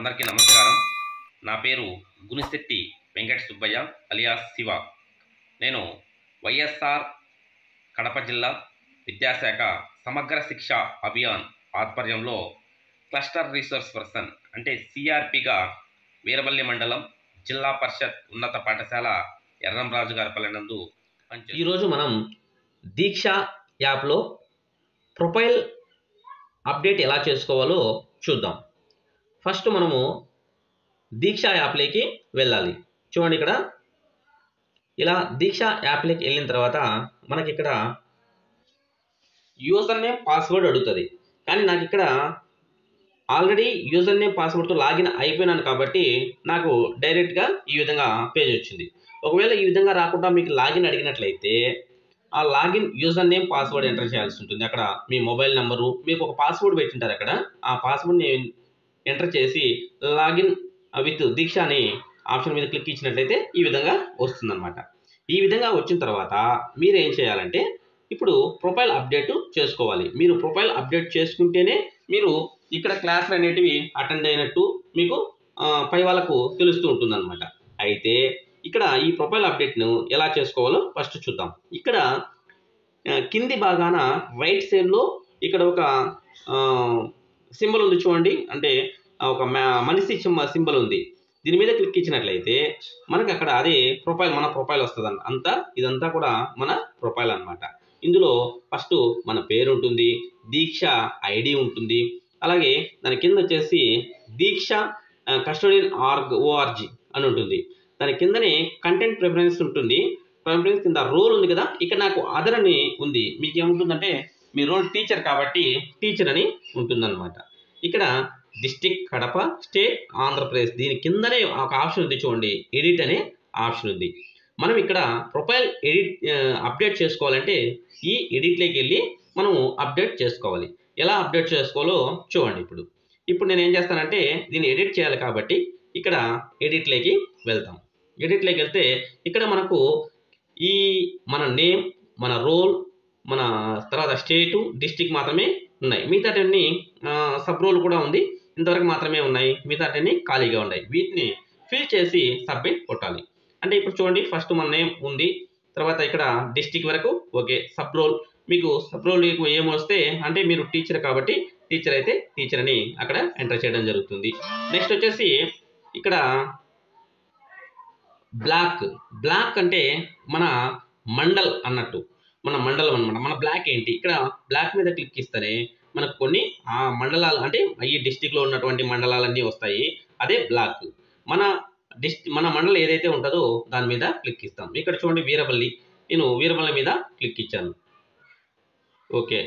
అందరికీ నమస్కారం నా పేరు గునిశెట్టి వెంకట సుబ్బయ్య అలియాస్ శివ నేను వైఎస్ఆర్ కడప జిల్లా విద్యాశాఖ సమగ్ర శిక్ష అభియాన్ ఆధ్వర్యంలో క్లస్టర్ రీసోర్స్ పర్సన్ అంటే సిఆర్పిగా వీరవల్లి మండలం జిల్లా పరిషత్ ఉన్నత పాఠశాల ఎర్రంరాజు గారి నందు పనిచేస్తున్నాను. ఈరోజు మనం దీక్ష యాప్లో ప్రొఫైల్ అప్డేట్ ఎలా చేసుకోవాలో చూద్దాం ఫస్ట్ మనము దీక్ష యాప్లోకి వెళ్ళాలి చూడండి ఇక్కడ ఇలా దీక్ష యాప్లోకి వెళ్ళిన తర్వాత మనకి ఇక్కడ యూజర్ నేమ్ పాస్వర్డ్ అడుగుతుంది కానీ నాకు ఇక్కడ ఆల్రెడీ యూజర్ నేమ్ పాస్వర్డ్తో లాగిన్ అయిపోయినాను కాబట్టి నాకు డైరెక్ట్గా ఈ విధంగా పేజ్ వచ్చింది ఒకవేళ ఈ విధంగా రాకుండా మీకు లాగిన్ అడిగినట్లయితే ఆ login user name password enter చేయాల్సి ఉంటుంది అక్కడ మీ మొబైల్ నెంబరు మీకు ఒక పాస్వర్డ్ పెట్టింటారు అక్కడ ఆ పాస్వర్డ్ని ఎంటర్ చేసి లాగిన్ విత్ దీక్ష అని ఆప్షన్ మీద క్లిక్ ఇచ్చినట్లయితే ఈ విధంగా వస్తుందన్నమాట ఈ విధంగా వచ్చిన తర్వాత మీరు ఏం చేయాలంటే ఇప్పుడు ప్రొఫైల్ అప్డేట్ చేసుకోవాలి మీరు ప్రొఫైల్ అప్డేట్ చేసుకుంటేనే మీరు ఇక్కడ క్లాసులు అనేటివి అటెండ్ అయినట్టు మీకు ఆ, పై వాళ్ళకు తెలుస్తూ ఉంటుందన్నమాట అయితే ఇక్కడ ఈ ప్రొఫైల్ అప్డేట్ను ఎలా చేసుకోవాలో ఫస్ట్ చూద్దాం ఇక్కడ ఆ, కింది భాగాన రైట్ సైడ్లో ఇక్కడ ఒక సింబల్ ఉంది చూడండి అంటే ఆ, ఒక మ- మనిషి సింబల్ ఉంది దీని మీద క్లిక్ ఇచ్చినట్లయితే మనకి అక్కడ అదే ప్రొఫైల్ మన ప్రొఫైల్ వస్తుంది అంతా ఇదంతా కూడా మన ప్రొఫైల్ అన్నమాట ఇందులో ఫస్ట్ మన పేరు ఉంటుంది దీక్ష ఐడి ఉంటుంది అలాగే దాని కింద వచ్చేసి దీక్ష కస్టోడియన్ ఆర్గ్ ఓఆర్జీ అని ఉంటుంది దాని కిందనే కంటెంట్ ప్రిఫరెన్స్ ఉంటుంది ప్రిఫరెన్స్ కింద రోల్ ఉంది కదా ఇక్కడ నాకు అదర్ అని ఉంది మీకు ఏముంటుందంటే మీ రోల్ టీచర్ కాబట్టి టీచర్ అని ఉంటుందన్నమాట ఇక్కడ డిస్టిక్ కడప స్టేట్ ఆంధ్రప్రదేశ్ దీని కిందనే ఒక ఆప్షన్ ఉంది చూడండి ఎడిట్ అనే ఆప్షన్ ఉంది మనం ఇక్కడ ప్రొఫైల్ ఎడిట్ అప్డేట్ చేసుకోవాలంటే ఈ ఎడిట్లోకి వెళ్ళి మనము అప్డేట్ చేసుకోవాలి ఎలా అప్డేట్ చేసుకోవాలో చూడండి ఇప్పుడు ఇప్పుడు నేను ఏం చేస్తానంటే దీన్ని ఎడిట్ చేయాలి కాబట్టి ఇక్కడ ఎడిట్లోకి వెళ్తాం ఎడిట్లోకి వెళ్తే ఇక్కడ మనకు ఈ మన నేమ్ మన రోల్ మన తర్వాత స్టేటు డిస్టిక్ మాత్రమే ఉన్నాయి మిగతాటన్ని సబ్ రోల్ కూడా ఉంది ఇంతవరకు మాత్రమే ఉన్నాయి మిగతాటన్ని ఖాళీగా ఉన్నాయి వీటిని ఫిల్ చేసి సబ్మిట్ కొట్టాలి అంటే ఇప్పుడు చూడండి ఫస్ట్ మన నేమ్ ఉంది తర్వాత ఇక్కడ డిస్టిక్ వరకు ఓకే సబ్ రోల్ మీకు సబ్ రోల్ ఏమొస్తే అంటే మీరు టీచర్ కాబట్టి టీచర్ అయితే టీచర్ అని అక్కడ ఎంటర్ చేయడం జరుగుతుంది నెక్స్ట్ వచ్చేసి ఇక్కడ బ్లాక్ బ్లాక్ అంటే మన మండల్ అన్నట్టు మన మండలం అన్నమాట మన బ్లాక్ ఏంటి ఇక్కడ బ్లాక్ మీద క్లిక్ ఇస్తేనే మనకు కొన్ని ఆ మండలాలు అంటే ఈ డిస్టిక్లో ఉన్నటువంటి మండలాలన్నీ వస్తాయి అదే బ్లాక్ మన డిస్టి మన మండలం ఏదైతే ఉంటుందో దాని మీద క్లిక్ ఇస్తాం ఇక్కడ చూడండి వీరవల్లి నేను వీరవల్లి మీద క్లిక్ ఇచ్చాను ఓకే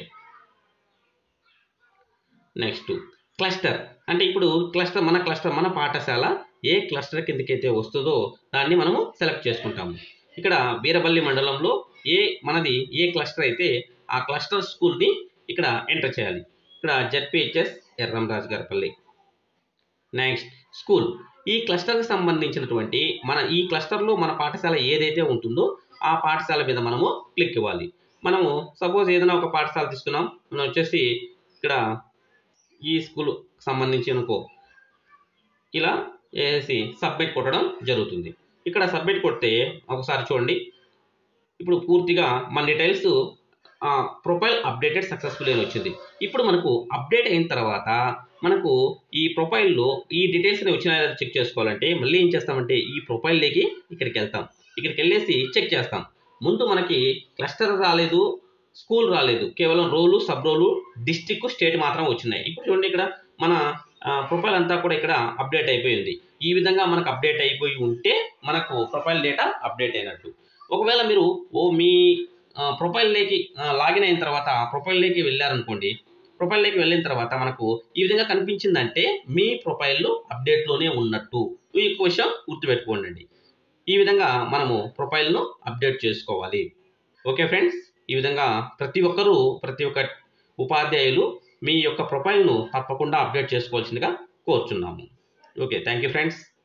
నెక్స్ట్ క్లస్టర్ అంటే ఇప్పుడు క్లస్టర్ మన క్లస్టర్ మన పాఠశాల ఏ క్లస్టర్ కిందకైతే వస్తుందో దాన్ని మనము సెలెక్ట్ చేసుకుంటాము ఇక్కడ వీరపల్లి మండలంలో ఏ మనది ఏ క్లస్టర్ అయితే ఆ క్లస్టర్ స్కూల్ని ఇక్కడ ఎంటర్ చేయాలి ఇక్కడ ZPHS Erramraju Garipalli next school ఈ క్లస్టర్కి సంబంధించినటువంటి మన ఈ క్లస్టర్లో మన పాఠశాల ఏదైతే ఉంటుందో ఆ పాఠశాల మీద మనము క్లిక్ ఇవ్వాలి మనము సపోజ్ ఏదైనా ఒక పాఠశాల తీసుకున్నాం మనం వచ్చేసి ఇక్కడ ఈ స్కూల్ సంబంధించి అనుకో ఇలా వేసి సబ్మిట్ కొట్టడం జరుగుతుంది ఇక్కడ సబ్మిట్ కొడితే ఒకసారి చూడండి ఇప్పుడు పూర్తిగా మన డీటెయిల్స్ ప్రొఫైల్ అప్డేటెడ్ సక్సెస్ఫుల్ అని వచ్చింది ఇప్పుడు మనకు అప్డేట్ అయిన తర్వాత మనకు ఈ ప్రొఫైల్లో ఈ డీటెయిల్స్ వచ్చిన చెక్ చేసుకోవాలంటే మళ్ళీ ఏం చేస్తామంటే ఈ ప్రొఫైల్లోకి ఇక్కడికి వెళ్తాం ఇక్కడికి వెళ్ళేసి చెక్ చేస్తాం ముందు మనకి క్లస్టర్ రాలేదు స్కూల్ రాలేదు కేవలం role sub role district state మాత్రం వచ్చినాయి ఇప్పుడు చూడండి ఇక్కడ మన ప్రొఫైల్ అంతా కూడా ఇక్కడ అప్డేట్ అయిపోయింది ఈ విధంగా మనకు అప్డేట్ అయిపోయి ఉంటే మనకు ప్రొఫైల్ డేటా అప్డేట్ అయినట్టు ఒకవేళ మీరు ఓ మీ ప్రొఫైల్లోకి లాగిన్ అయిన తర్వాత ప్రొఫైల్లోకి వెళ్ళారనుకోండి ప్రొఫైల్లోకి వెళ్ళిన తర్వాత మనకు ఈ విధంగా కనిపించిందంటే మీ ప్రొఫైల్లో అప్డేట్లోనే ఉన్నట్టు ఈ విషయం గుర్తుపెట్టుకోండి ఈ విధంగా మనము ప్రొఫైల్ను అప్డేట్ చేసుకోవాలి ఓకే ఫ్రెండ్స్ ఈ విధంగా ప్రతి ఒక్కరూ ప్రతి ఒక్క ఉపాధ్యాయులు మీ యొక్క ప్రొఫైల్ను తప్పకుండా అప్డేట్ చేసుకోవాల్సిందిగా కోరుచున్నాము ఓకే థ్యాంక్ యూ ఫ్రెండ్స్